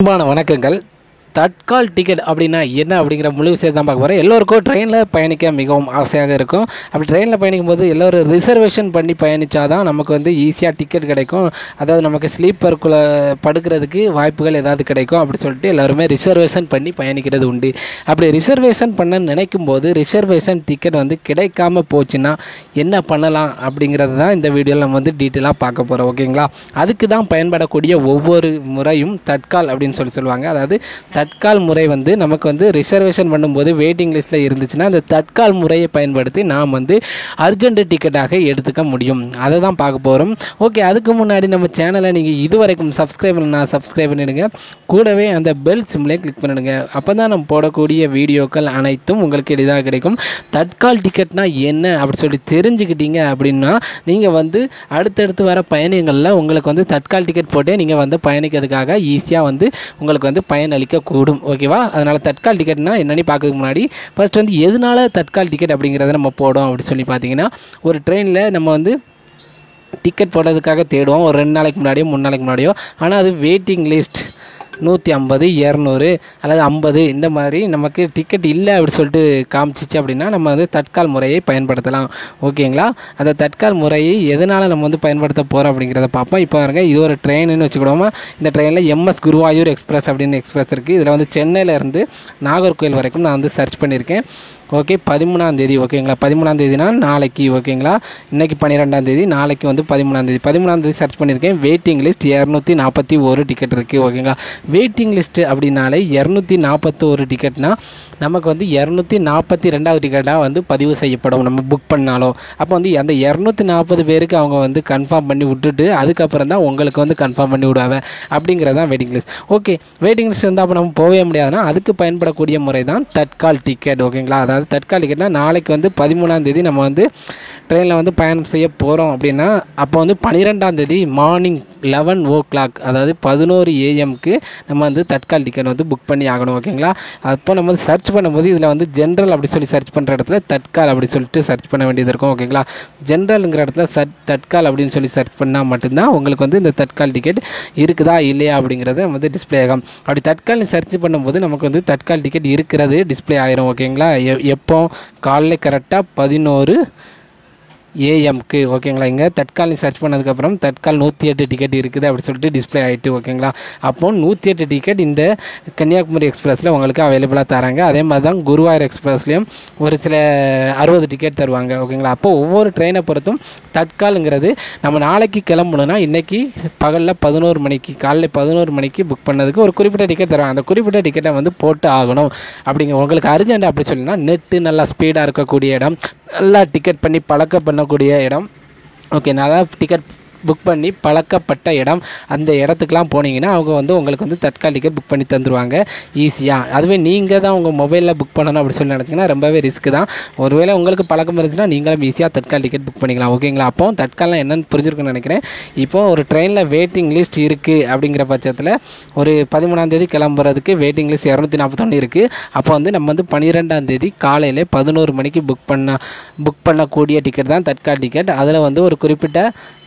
அன்பான வணக்கங்கள் தட்கால் டிக்கெட் அப்படின்னா என்ன அப்படிங்கிற முழு விஷயத்தை தான் பார்க்க போகிறோம் எல்லோருக்கும் ட்ரெயினில் பயணிக்க மிகவும் ஆசையாக இருக்கும் அப்படி ட்ரெயினில் பயணிக்கும் போது எல்லோரும் ரிசர்வேஷன் பண்ணி பயணித்தாதான் நமக்கு வந்து ஈஸியாக டிக்கெட் கிடைக்கும் அதாவது நமக்கு ஸ்லீப்பருக்குள்ளே படுக்கிறதுக்கு வாய்ப்புகள் ஏதாவது கிடைக்கும் அப்படி சொல்லிட்டு எல்லாருமே ரிசர்வேஷன் பண்ணி பயணிக்கிறது உண்டு அப்படி ரிசர்வேஷன் பண்ண நினைக்கும் போது ரிசர்வேஷன் டிக்கெட் வந்து கிடைக்காம போச்சுன்னா என்ன பண்ணலாம் அப்படிங்கிறது தான் இந்த வீடியோவில் நம்ம வந்து டீட்டெயிலாக பார்க்க போகிறோம் ஓகேங்களா அதுக்கு தான் பயன்படக்கூடிய ஒவ்வொரு முறையும் தட்கால் அப்படின்னு சொல்லி சொல்லுவாங்க அதாவது தட்கால் முறை வந்து நமக்கு வந்து ரிசர்வேஷன் பண்ணும்போது வெயிட்டிங் லிஸ்ட்டில் இருந்துச்சுன்னா அந்த தட்கால் முறையை பயன்படுத்தி நாம் வந்து அர்ஜென்ட் டிக்கெட்டாக எடுத்துக்க முடியும் அதை தான் பார்க்க போகிறோம் ஓகே அதுக்கு முன்னாடி நம்ம சேனலை நீங்கள் இதுவரைக்கும் சப்ஸ்கிரைப் பண்ணா சப்ஸ்கிரைப் பண்ணிடுங்க கூடவே அந்த பெல் சிம்லே கிளிக் பண்ணிடுங்க அப்போ தான் நம்ம போடக்கூடிய வீடியோக்கள் அனைத்தும் உங்களுக்கு எளிதாக கிடைக்கும் தட்கால் டிக்கெட்னா என்ன அப்படி சொல்லி தெரிஞ்சுக்கிட்டீங்க அப்படின்னா நீங்கள் வந்து அடுத்தடுத்து வர பயணங்களில் உங்களுக்கு வந்து தட்கால் டிக்கெட் போட்டே நீங்கள் வந்து பயணிக்கிறதுக்காக ஈஸியாக வந்து உங்களுக்கு வந்து பயனளிக்க கூடும் ஓகேவா அதனால் தட்கால் டிக்கெட்னா என்னன்னு பார்க்கறதுக்கு முன்னாடி ஃபர்ஸ்ட் வந்து எதனால தட்கால் டிக்கெட் அப்படிங்கிறத நம்ம போடும் அப்படி சொல்லி பார்த்தீங்கன்னா ஒரு ட்ரெயினில் நம்ம வந்து டிக்கெட் போடுறதுக்காக தேடுவோம் ஒரு ரெண்டு நாளைக்கு முன்னாடியோ மூணு நாளைக்கு முன்னாடியோ ஆனால் அது வெயிட்டிங் லிஸ்ட் நூற்றி ஐம்பது இரநூறு அல்லது ஐம்பது இந்த மாதிரி நமக்கு டிக்கெட் இல்லை அப்படி சொல்லிட்டு காமிச்சிச்சு அப்படின்னா நம்ம வந்து தட்கால் முறையை பயன்படுத்தலாம் ஓகேங்களா அந்த தட்கால் முறையை எதனால் நம்ம வந்து பயன்படுத்த போகிறோம் அப்படிங்கிறத பார்ப்போம் இப்போ பாருங்க இது ஒரு ட்ரெயின்னு வச்சுக்கிடுவோமா இந்த ட்ரெயினில் எம்எஸ் குருவாயூர் எக்ஸ்பிரஸ் அப்படின்னு எக்ஸ்பிரஸ் இருக்குது இதில் வந்து சென்னையில இருந்து நாகர்கோயில் வரைக்கும் நான் வந்து சர்ச் பண்ணியிருக்கேன் ஓகே பதிமூணாம் தேதி ஓகேங்களா பதிமூணாம் தேதினா நாளைக்கு ஓகேங்களா இன்னைக்கு பன்னிரெண்டாம் தேதி நாளைக்கு வந்து பதிமூணாம் தேதி பதிமூணாம் தேதி சர்ச் பண்ணியிருக்கேன் வெயிட்டிங் லிஸ்ட் இரநூத்தி நாற்பத்தி ஒரு டிக்கெட் இருக்குது ஓகேங்களா வெயிட்டிங் லிஸ்ட்டு அப்படின்னாலே இரநூத்தி நாற்பத்தி ஒரு டிக்கெட்னா நமக்கு வந்து இரநூத்தி நாற்பத்தி ரெண்டாவது டிக்கெட்டாக வந்து பதிவு செய்யப்படும் நம்ம புக் பண்ணாலும் அப்போ வந்து அந்த இரநூத்தி நாற்பது பேருக்கு அவங்க வந்து கன்ஃபார்ம் பண்ணி விட்டுட்டு அதுக்கப்புறம் தான் உங்களுக்கு வந்து கன்ஃபார்ம் பண்ணி விடுவாங்க அப்படிங்கிறது தான் waiting list okay waiting list இருந்தால் அப்போ நம்ம போகவே முடியாதுன்னா அதுக்கு பயன்படக்கூடிய முறை தான் தட்கால் டிக்கெட் ஓகேங்களா அதாவது தட்கால் டிக்கெட்னா நாளைக்கு வந்து பதிமூணாம் தேதி நம்ம வந்து ட்ரெயினில் வந்து பயணம் செய்ய போகிறோம் அப்படின்னா அப்போ வந்து பன்னிரெண்டாம் தேதி மார்னிங் லெவன் ஓ கிளாக் அதாவது பதினோரு ஏஎம்க்கு நம்ம வந்து தட்கால் டிக்கெட் வந்து புக் பண்ணி ஆகணும் ஓகேங்களா அப்போ நம்ம வந்து சர்ச் பண்ணும்போது இதில் வந்து ஜென்ரல் அப்படி சொல்லி சர்ச் பண்ணுற இடத்துல தட்கால் அப்படி சொல்லிட்டு சர்ச் பண்ண வேண்டியது இருக்கும் ஓகேங்களா ஜென்ரல்ங்கிற இடத்துல சர்ச் தட்கால் அப்படின்னு சொல்லி சர்ச் பண்ணால் மட்டும்தான் உங்களுக்கு வந்து இந்த தட்கால் டிக்கெட் இருக்குதா இல்லையா அப்படிங்கிறது வந்து டிஸ்ப்ளே ஆகும் அப்படி தட்கால் சர்ச் பண்ணும்போது நமக்கு வந்து தட்கால் டிக்கெட் இருக்கிறது டிஸ்ப்ளே ஆயிரும் ஓகேங்களா எ- எப்போ காலைல கரெக்டாக பதினோரு ஏஎம்க்கு ஓகேங்களா இங்கே தட்கால் சர்ச் பண்ணதுக்கப்புறம் தட்கால் நூற்றி எட்டு டிக்கெட் இருக்குது அப்படி சொல்லிட்டு டிஸ்ப்ளே ஆகிட்டு ஓகேங்களா அப்போ நூற்றி எட்டு டிக்கெட் இந்த கன்னியாகுமரி எக்ஸ்பிரஸில் உங்களுக்கு அவைலபிளாக தராங்க அதே மாதிரி தான் குருவாயூர் எக்ஸ்பிரஸ்லேயும் ஒரு சில அறுபது டிக்கெட் தருவாங்க ஓகேங்களா அப்போ ஒவ்வொரு ட்ரெயினை பொறுத்தும் தட்காலுங்கிறது நம்ம நாளைக்கு கிளம்பணும்னா இன்னைக்கு பகலில் பதினோரு மணிக்கு காலைல பதினோரு மணிக்கு புக் பண்ணதுக்கு ஒரு குறிப்பிட்ட டிக்கெட் தருவாங்க அந்த குறிப்பிட்ட டிக்கெட்டை வந்து போட்டு ஆகணும் அப்படிங்க உங்களுக்கு அர்ஜென்ட் அப்படி சொல்லினா நெட்டு நல்லா ஸ்பீடாக இருக்கக்கூடிய இடம் நல்லா டிக்கெட் பண்ணி பழக்க பண்ணக்கூடிய இடம் ஓகே நல்லா டிக்கெட் புக் பண்ணி பழக்கப்பட்ட இடம் அந்த இடத்துக்குலாம் போனீங்கன்னா அவங்க வந்து உங்களுக்கு வந்து தட்கால் டிக்கெட் புக் பண்ணி தந்துருவாங்க ஈஸியாக அதுவே நீங்கள் தான் உங்கள் மொபைலில் புக் பண்ணணும் அப்படி சொல்லி நினச்சிங்கன்னா ரொம்பவே ரிஸ்க் தான் ஒருவேளை உங்களுக்கு பழக்கம் இருந்துச்சுன்னா நீங்களும் ஈஸியாக தட்கால் டிக்கெட் புக் பண்ணிக்கலாம் ஓகேங்களா அப்போ தட்கால்லாம் என்னன்னு புரிஞ்சிருக்குன்னு நினைக்கிறேன் இப்போ ஒரு ட்ரெயினில் வெயிட்டிங் லிஸ்ட் இருக்குது அப்படிங்கிற பட்சத்தில் ஒரு பதிமூணாம் தேதி கிளம்புறதுக்கு வெயிட்டிங் லிஸ்ட் இரநூத்தி நாற்பத்தொன்று இருக்குது அப்போ வந்து நம்ம வந்து பன்னிரெண்டாம் தேதி காலையில் பதினோரு மணிக்கு புக் பண்ண புக் பண்ணக்கூடிய டிக்கெட் தான் தட்கால் டிக்கெட் அதில் வந்து ஒரு குறிப்பிட்ட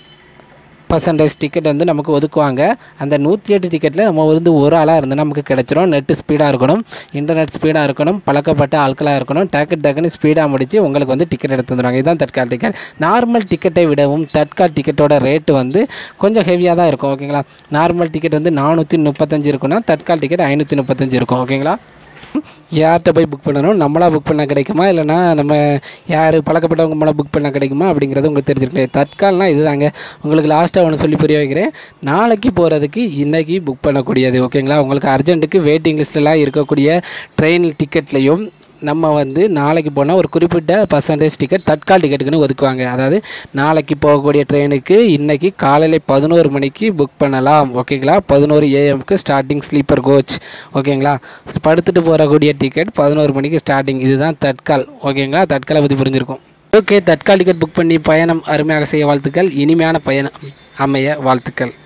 பர்சன்டேஜ் டிக்கெட் வந்து நமக்கு ஒதுக்குவாங்க அந்த நூற்றி எட்டு டிக்கெட்டில் நம்ம வந்து ஒரு ஆளாக இருந்து நமக்கு கிடைச்சிரும் நெட்டு ஸ்பீடாக இருக்கணும் இன்டர்நெட் ஸ்பீடாக இருக்கணும் பழக்கப்பட்ட ஆட்களாக இருக்கணும் டேக்கெட் டக்குன்னு ஸ்பீடாக முடிச்சு உங்களுக்கு வந்து டிக்கெட் எடுத்து வந்துடுவாங்க இதுதான் தட்கால் டிக்கெட் நார்மல் டிக்கெட்டை விடவும் தட்கால் டிக்கெட்டோட ரேட்டு வந்து கொஞ்சம் ஹெவியாக தான் இருக்கும் ஓகேங்களா நார்மல் டிக்கெட் வந்து நானூற்றி முப்பத்தஞ்சு இருக்குன்னா தட்கால் டிக்கெட் ஐநூற்றி முப்பத்தஞ்சு இருக்கும் ஓகேங்களா யார்கிட்ட போய் புக் பண்ணணும் நம்மளா புக் பண்ணால் கிடைக்குமா இல்லைனா நம்ம யார் பழக்கப்பட்டவங்க மூலம் புக் பண்ணால் கிடைக்குமா அப்படிங்கிறது உங்களுக்கு தெரிஞ்சிருக்கு தற்கால்னா இதுதாங்க உங்களுக்கு லாஸ்ட்டாக ஒன்று சொல்லி புரிய வைக்கிறேன் நாளைக்கு போகிறதுக்கு இன்னைக்கு புக் பண்ணக்கூடியது ஓகேங்களா உங்களுக்கு அர்ஜென்ட்டுக்கு வெயிட்டிங் லிஸ்ட்லலாம் இருக்கக்கூடிய ட்ரெயின் டிக்கெட்லையும் நம்ம வந்து நாளைக்கு போனால் ஒரு குறிப்பிட்ட பர்சன்டேஜ் டிக்கெட் தட்கால் டிக்கெட்டுக்குன்னு ஒதுக்குவாங்க அதாவது நாளைக்கு போகக்கூடிய ட்ரெயினுக்கு இன்னைக்கு காலையில் பதினோரு மணிக்கு புக் பண்ணலாம் ஓகேங்களா பதினோரு ஏஎம்க்கு ஸ்டார்டிங் ஸ்லீப்பர் கோச் ஓகேங்களா படுத்துட்டு போகக்கூடிய டிக்கெட் பதினோரு மணிக்கு ஸ்டார்டிங் இதுதான் தட்கால் ஓகேங்களா தட்காலை பற்றி புரிஞ்சிருக்கும் ஓகே தட்கால் டிக்கெட் புக் பண்ணி பயணம் அருமையாக செய்ய வாழ்த்துக்கள் இனிமையான பயணம் அமைய வாழ்த்துக்கள்